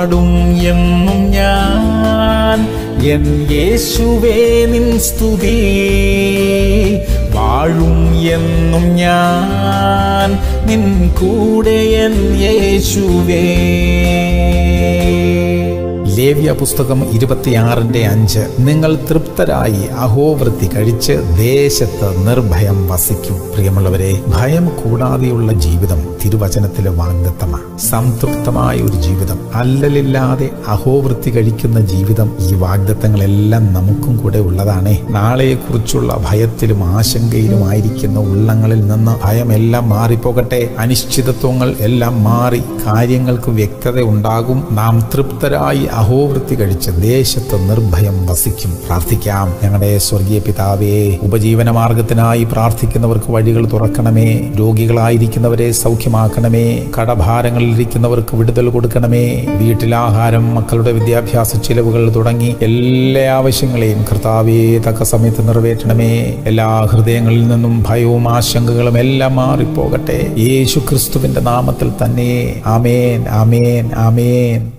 പാടും എന്നും ഞാൻ എൻ യേശുവേ നിൻ സ്തുതി വാഴും എന്നും ഞാൻ നിൻ കൂടെ എൻ യേശുവേ ലേവ്യ പുസ്തകം ഇരുപത്തിയാറിന്റെ അഞ്ച് നിങ്ങൾ തൃപ്തരായി അഹോവൃത്തി കഴിച്ച് ദേശത്ത് നിർഭയം വസിക്കും പ്രിയമുള്ളവരെ ഭയം കൂടാതെയുള്ള ജീവിതം തിരുവചനത്തിലെ വാഗ്ദത്തമാണ് സംതൃപ്തമായ ഒരു ജീവിതം അല്ലലില്ലാതെ അഹോവൃത്തി കഴിക്കുന്ന ജീവിതം ഈ വാഗ്ദത്തങ്ങളെല്ലാം നമുക്കും കൂടെ ഉള്ളതാണേ നാളെയെക്കുറിച്ചുള്ള ഭയത്തിലും ആശങ്കയിലുമായിരിക്കുന്ന ഉള്ളങ്ങളിൽ നിന്ന് ഭയമെല്ലാം മാറിപ്പോകട്ടെ അനിശ്ചിതത്വങ്ങൾ എല്ലാം മാറി കാര്യങ്ങൾക്ക് വ്യക്തത ഉണ്ടാകും നാം തൃപ്തരായി അഹോവൃത്തി കഴിച്ച് ദേശത്ത് നിർഭയം വസിക്കും പ്രാർത്ഥിക്കാം ഞങ്ങളുടെ സ്വർഗീയ പിതാവേ ഉപജീവന മാർഗത്തിനായി പ്രാർത്ഥിക്കുന്നവർക്ക് വഴികൾ തുറക്കണമേ രോഗികളായിരിക്കുന്നവരെ സൗഖ്യമാക്കണമേ കടഭാരങ്ങളിലിരിക്കുന്നവർക്ക് വിടുതൽ കൊടുക്കണമേ വീട്ടിലാഹാരം മക്കളുടെ വിദ്യാഭ്യാസ ചിലവുകൾ തുടങ്ങി എല്ലാ ആവശ്യങ്ങളെയും കർത്താവേ തക്ക സമയത്ത് നിറവേറ്റണമേ എല്ലാ ഹൃദയങ്ങളിൽ നിന്നും ഭയവും ആശങ്കകളും എല്ലാം മാറിപ്പോകട്ടെ യേശു ക്രിസ്തുവിന്റെ നാമത്തിൽ തന്നെ ആമേൻ ആമേൻ ആമേൻ